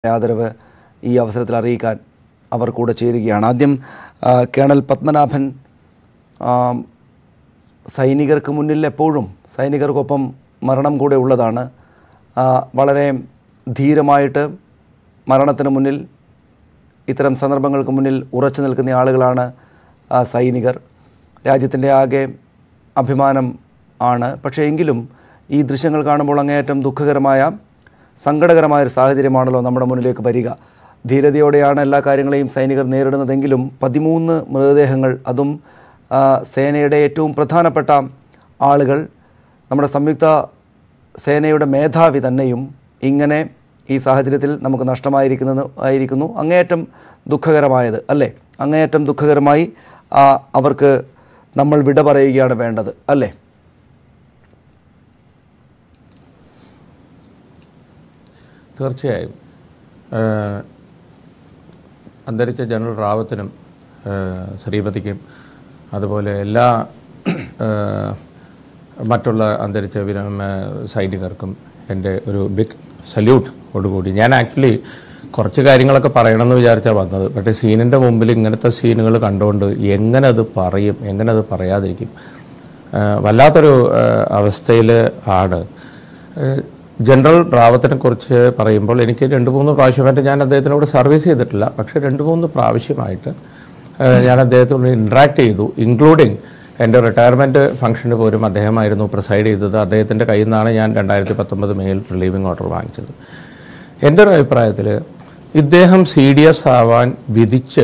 ആദരവ് ഈ അവസരത്തിൽ അറിയിക്കാൻ അവർ കൂടെ ചേരുകയാണ് ആദ്യം ആ, കേണൽ പത്മനാഭൻ ആ, സൈനികർക്ക് മുന്നിൽ എപ്പോഴും സൈനികർക്കൊപ്പം മരണം കൂടെ ഉള്ളതാണ് ആ, വളരെ ധീരമായിട്ട് മരണത്തിന് മുന്നിൽ ഇത്തരം സന്ദർഭങ്ങൾക്ക് മുന്നിൽ ഉറച്ചു നിൽക്കുന്ന ആളുകളാണ് ആ, സൈനികർ രാജ്യത്തിൻ്റെ ആകെ അഭിമാനം ആണ് പക്ഷേ എങ്കിലും ഈ ദൃശ്യങ്ങൾ കാണുമ്പോൾ അങ്ങേയറ്റം ദുഃഖകരമായ സങ്കടകരമായ ഒരു സാഹചര്യമാണല്ലോ നമ്മുടെ മുന്നിലേക്ക് വരിക ധീരതയോടെയാണ് എല്ലാ കാര്യങ്ങളെയും സൈനികർ നേരിടുന്നതെങ്കിലും പതിമൂന്ന് മൃതദേഹങ്ങൾ അതും ആ, സേനയുടെ ഏറ്റവും പ്രധാനപ്പെട്ട ആളുകൾ നമ്മുടെ സംയുക്ത സേനയുടെ മേധാവി തന്നെയും ഇങ്ങനെ ഈ സാഹചര്യത്തിൽ നമുക്ക് നഷ്ടമായിരിക്കുന്നത് ആയിരിക്കുന്നു അങ്ങേയറ്റം ദുഃഖകരമായത് അല്ലേ അങ്ങേയറ്റം ദുഃഖകരമായി ആ, അവർക്ക് നമ്മൾ വിട പറയുകയാണ് വേണ്ടത് അല്ലേ തീർച്ചയായും ഏഹ്, അന്തരിച്ച ജനറൽ റാവത്തിനും ഏഹ്, ശ്രീമതിക്കും അതുപോലെ എല്ലാ ഏഹ്, മറ്റുള്ള അന്തരിച്ച വിരമ സൈനികർക്കും എൻ്റെ ഒരു ബിഗ് സല്യൂട്ട് ഓടുകൂടി ഞാൻ ആക്ച്വലി കുറച്ച് കാര്യങ്ങളൊക്കെ പറയണമെന്ന് വിചാരിച്ചാണ് വന്നത് പക്ഷേ സീനിൻ്റെ മുമ്പിൽ ഇങ്ങനത്തെ സീനുകൾ കണ്ടുകൊണ്ട് എങ്ങനെ അത് പറയും എങ്ങനെ അത് പറയാതിരിക്കും ഏഹ്, വല്ലാത്തൊരു അവസ്ഥയിൽ ആണ് ഏഹ്, ജനറൽ റാവത്തിനെ കുറിച്ച് പറയുമ്പോൾ എനിക്ക് രണ്ട് മൂന്ന് പ്രാവശ്യമായിട്ട് ഞാൻ അദ്ദേഹത്തിനോട് സർവീസ് ചെയ്തിട്ടില്ല പക്ഷേ രണ്ട് മൂന്ന് പ്രാവശ്യമായിട്ട് ഏഹ്, ഞാൻ അദ്ദേഹത്തോട് ഇൻട്രാക്ട് ചെയ്തു ഇൻക്ലൂഡിങ് എൻ്റെ റിട്ടയർമെൻറ്റ് ഫംഗ്ഷന് പോലും അദ്ദേഹമായിരുന്നു പ്രിസൈഡ് ചെയ്തത് അദ്ദേഹത്തിൻ്റെ കയ്യിൽ നിന്നാണ് ഞാൻ രണ്ടായിരത്തി പത്തൊമ്പത് മെയിൽ റിലീവിംഗ് ഓർഡർ വാങ്ങിച്ചത് എൻ്റെ ഒരു അഭിപ്രായത്തിൽ ഇദ്ദേഹം സി ഡി എസ് ആവാൻ വിധിച്ച്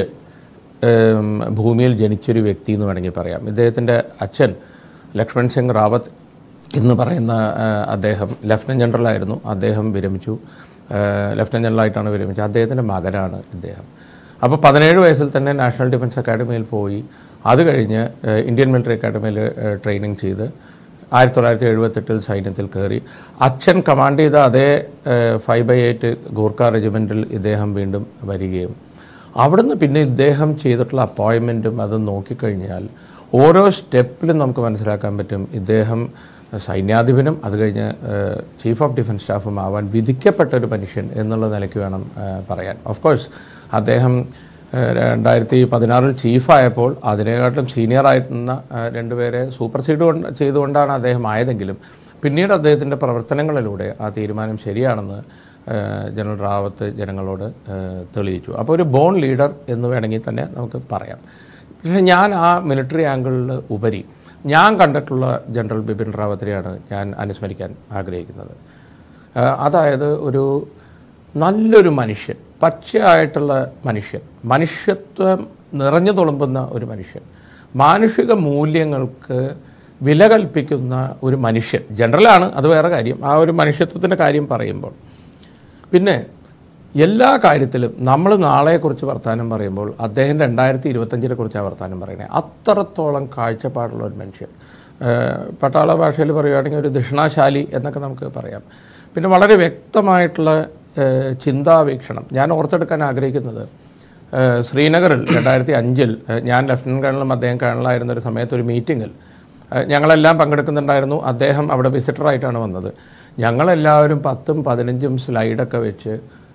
ഏം, ഭൂമിയിൽ ജനിച്ചൊരു വ്യക്തി എന്ന് വേണമെങ്കിൽ പറയാം ഇദ്ദേഹത്തിൻ്റെ അച്ഛൻ ലക്ഷ്മൺ സിംഗ് റാവത്ത് എന്ന് പറയുന്ന ആ, അദ്ദേഹം ലഫ്റ്റനൻറ്റ് ജനറലായിരുന്നു അദ്ദേഹം വിരമിച്ചു ആ, ലഫ്റ്റനൻറ്റ് ജനറലായിട്ടാണ് വിരമിച്ചത് അദ്ദേഹത്തിൻ്റെ മകനാണ് ഇദ്ദേഹം അപ്പോൾ പതിനേഴ് വയസ്സിൽ തന്നെ നാഷണൽ ഡിഫൻസ് അക്കാഡമിയിൽ പോയി അത് കഴിഞ്ഞ് ആ, ഇന്ത്യൻ മിലിറ്ററി അക്കാഡമിയിൽ ട്രെയിനിങ് ചെയ്ത് ആയിരത്തി തൊള്ളായിരത്തി എഴുപത്തെട്ടിൽ സൈന്യത്തിൽ കയറി അച്ഛൻ കമാൻഡ് ചെയ്ത അതേ ഫൈവ് ബൈ എയ്റ്റ് ഗൂർഖ റെജിമെൻറ്റിൽ ഇദ്ദേഹം വീണ്ടും വരികയും അവിടുന്ന് പിന്നെ ഇദ്ദേഹം ചെയ്തിട്ടുള്ള അപ്പോയിൻമെൻറ്റും അത് നോക്കിക്കഴിഞ്ഞാൽ ഓരോ സ്റ്റെപ്പിലും നമുക്ക് മനസ്സിലാക്കാൻ പറ്റും ഇദ്ദേഹം സൈന്യാധിപനും അത് കഴിഞ്ഞ് ചീഫ് ഓഫ് ഡിഫൻസ് സ്റ്റാഫും ആവാൻ വിധിക്കപ്പെട്ട ഒരു മനുഷ്യൻ എന്നുള്ള നിലയ്ക്ക് വേണം ആ, പറയാൻ ഓഫ് കോഴ്സ് അദ്ദേഹം ആ, രണ്ടായിരത്തി പതിനാറിൽ ചീഫായപ്പോൾ അതിനെക്കാട്ടിലും സീനിയർ ആയിരുന്ന ആ, രണ്ടുപേരെ സൂപ്പർസീഡ് കൊണ്ട് ചെയ്തുകൊണ്ടാണ് അദ്ദേഹം ആയതെങ്കിലും പിന്നീട് അദ്ദേഹത്തിൻ്റെ പ്രവർത്തനങ്ങളിലൂടെ ആ തീരുമാനം ശരിയാണെന്ന് ആ, ജനറൽ റാവത്ത് ജനങ്ങളോട് ആ, തെളിയിച്ചു അപ്പോൾ ഒരു ബോൺ ലീഡർ എന്ന് വേണമെങ്കിൽ തന്നെ നമുക്ക് പറയാം പക്ഷേ ഞാൻ ആ മിലിറ്ററി ആംഗിളിൽ ഉപരി ഞാൻ കണ്ടിട്ടുള്ള ജനറൽ ബിപിൻ റാവത്തിനെയാണ് ഞാൻ അനുസ്മരിക്കാൻ ആഗ്രഹിക്കുന്നത് ആ, അതായത് ഒരു നല്ലൊരു മനുഷ്യൻ പച്ചയായിട്ടുള്ള മനുഷ്യൻ മനുഷ്യത്വം നിറഞ്ഞു തുളുമ്പുന്ന ഒരു മനുഷ്യൻ മാനുഷിക മൂല്യങ്ങൾക്ക് വില കൽപ്പിക്കുന്ന ഒരു മനുഷ്യൻ ജനറലാണ് അത് വേറെ കാര്യം ആ ഒരു മനുഷ്യത്വത്തിൻ്റെ കാര്യം പറയുമ്പോൾ പിന്നെ എല്ലാ കാര്യത്തിലും നമ്മൾ നാളെക്കുറിച്ച് വർത്തമാനം പറയുമ്പോൾ അദ്ദേഹം രണ്ടായിരത്തി ഇരുപത്തഞ്ചിനെ കുറിച്ചാണ് വർത്തമാനം പറയുന്നത് അത്രത്തോളം കാഴ്ചപ്പാടുള്ള ഒരു മനുഷ്യൻ ഏഹ് പട്ടാള ഭാഷയിൽ പറയുകയാണെങ്കിൽ ഒരു ദക്ഷിണാശാലി എന്നൊക്കെ നമുക്ക് പറയാം പിന്നെ വളരെ വ്യക്തമായിട്ടുള്ള ഏഹ് ചിന്താവീക്ഷണം ഞാൻ ഓർത്തെടുക്കാൻ ആഗ്രഹിക്കുന്നത് ഏഹ് ശ്രീനഗറിൽ രണ്ടായിരത്തി അഞ്ചിൽ ഏഹ് ഞാൻ ലഫ്റ്റനൻറ്റ് കേണലും അദ്ദേഹം കേണലായിരുന്ന ഒരു സമയത്ത് ഒരു മീറ്റിങ്ങിൽ ഏഹ് ഞങ്ങളെല്ലാം പങ്കെടുക്കുന്നുണ്ടായിരുന്നു അദ്ദേഹം അവിടെ വിസിറ്ററായിട്ടാണ് വന്നത് ഞങ്ങളെല്ലാവരും പത്തും പതിനഞ്ചും സ്ലൈഡൊക്കെ വെച്ച്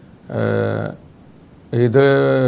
ഏഹ് ഇത്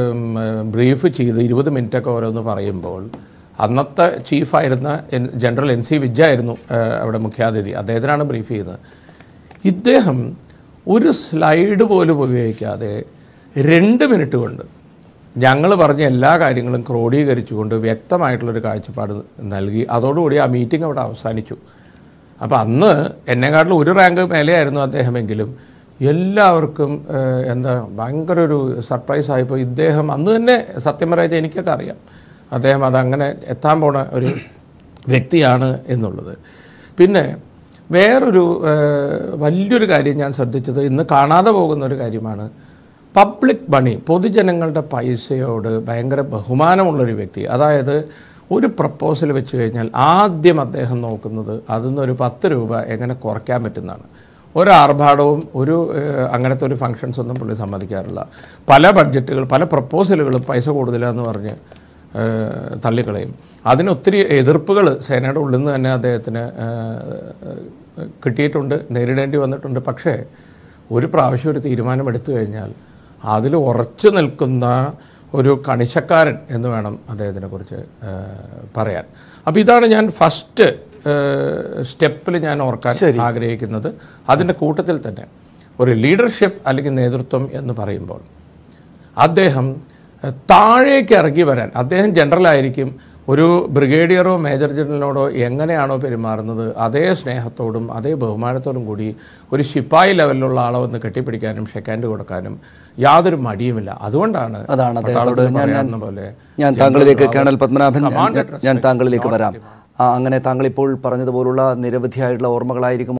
ബ്രീഫ് ചെയ്ത് ഇരുപത് മിനിറ്റൊക്കെ ഓരോന്ന് പറയുമ്പോൾ അന്നത്തെ ചീഫായിരുന്ന N- general N C Vij ആയിരുന്നു ഏഹ് അവിടെ മുഖ്യാതിഥി അദ്ദേഹത്തിനാണ് ബ്രീഫ് ചെയ്യുന്നത് ഇദ്ദേഹം ഒരു സ്ലൈഡ് പോലും ഉപയോഗിക്കാതെ രണ്ട് മിനിറ്റ് കൊണ്ട് ഞങ്ങൾ പറഞ്ഞ എല്ലാ കാര്യങ്ങളും ക്രോഡീകരിച്ചുകൊണ്ട് വ്യക്തമായിട്ടുള്ളൊരു കാഴ്ചപ്പാട് നൽകി അതോടുകൂടി ആ മീറ്റിംഗ് അവിടെ അവസാനിച്ചു അപ്പോൾ അന്ന് എന്നെക്കാട്ടിലും ഒരു റാങ്ക് മേലെയായിരുന്നു അദ്ദേഹമെങ്കിലും എല്ലാവർക്കും ഏഹ്, എന്താ ഭയങ്കര ഒരു സർപ്രൈസ് ആയപ്പോൾ ഇദ്ദേഹം അന്ന് തന്നെ സത്യം പറയാച്ച എനിക്കൊക്കെ അറിയാം അദ്ദേഹം അതങ്ങനെ എത്താൻ പോണ ഒരു വ്യക്തിയാണ് എന്നുള്ളത് പിന്നെ വേറൊരു ഏഹ്, വലിയൊരു കാര്യം ഞാൻ ശ്രദ്ധിച്ചത് ഇന്ന് കാണാതെ പോകുന്ന ഒരു കാര്യമാണ് പബ്ലിക് മണി പൊതുജനങ്ങളുടെ പൈസയോട് ഭയങ്കര ബഹുമാനമുള്ളൊരു വ്യക്തി അതായത് ഒരു പ്രപ്പോസൽ വെച്ച് കഴിഞ്ഞാൽ ആദ്യം അദ്ദേഹം നോക്കുന്നത് അതിൽ നിന്നൊരു പത്ത് രൂപ എങ്ങനെ കുറയ്ക്കാൻ പറ്റുന്നതാണ് ഒരു ആർഭാടവും ഒരു ഏഹ്, അങ്ങനത്തെ ഒരു ഫങ്ഷൻസ് ഒന്നും പുള്ളി സമ്മതിക്കാറില്ല പല ബഡ്ജറ്റുകൾ പല പ്രപ്പോസലുകളും പൈസ കൂടുതലാന്ന് പറഞ്ഞ് ഏഹ്, തള്ളിക്കളയും അതിനൊത്തിരി എതിർപ്പുകൾ സേനയുടെ ഉള്ളിൽ നിന്ന് തന്നെ അദ്ദേഹത്തിന് ഏഹ്, കിട്ടിയിട്ടുണ്ട് നേരിടേണ്ടി വന്നിട്ടുണ്ട് പക്ഷേ ഒരു പ്രാവശ്യം ഒരു തീരുമാനം എടുത്തു കഴിഞ്ഞാൽ അതിൽ ഉറച്ചു നിൽക്കുന്ന ഒരു കണിശക്കാരൻ എന്ന് വേണം അദ്ദേഹത്തിനെ കുറിച്ച് പറയാൻ അപ്പോൾ ഇതാണ് ഞാൻ ഫസ്റ്റ് സ്റ്റെപ്പിൽ ഞാൻ ഓർക്കാൻ ആഗ്രഹിക്കുന്നത് അതിൻ്റെ കൂട്ടത്തിൽ തന്നെ ഒരു ലീഡർഷിപ്പ് അല്ലെങ്കിൽ നേതൃത്വം എന്ന് പറയുമ്പോൾ അദ്ദേഹം എഹ്, താഴേക്ക് ഇറങ്ങി വരാൻ അദ്ദേഹം ജനറലായിരിക്കും ഒരു ബ്രിഗേഡിയറോ മേജർ ജനറലിനോടോ എങ്ങനെയാണോ പെരുമാറുന്നത് അതേ സ്നേഹത്തോടും അതേ ബഹുമാനത്തോടും കൂടി ഒരു ശിപ്പായി ലെവലിലുള്ള ആളെ വന്ന് കെട്ടിപ്പിടിക്കാനും ഷെക്കാൻഡ് കൊടുക്കാനും യാതൊരു മടിയുമില്ല അതുകൊണ്ടാണ് അതാണ് അദ്ദേഹത്തോട് പട്ടാളത്തിൽ ഞാൻ- പറയാവുന്ന പോലെ ഞാൻ താങ്കളിലേക്ക് കേണൽ പത്മനാഭൻ ഞാൻ- commanded ഞാൻ താങ്കളിലേക്ക് വരാം ആ, അങ്ങനെ താങ്കൾ ഇപ്പോൾ പറഞ്ഞതുപോലുള്ള നിരവധിയായിട്ടുള്ള ഓർമ്മകളായിരിക്കും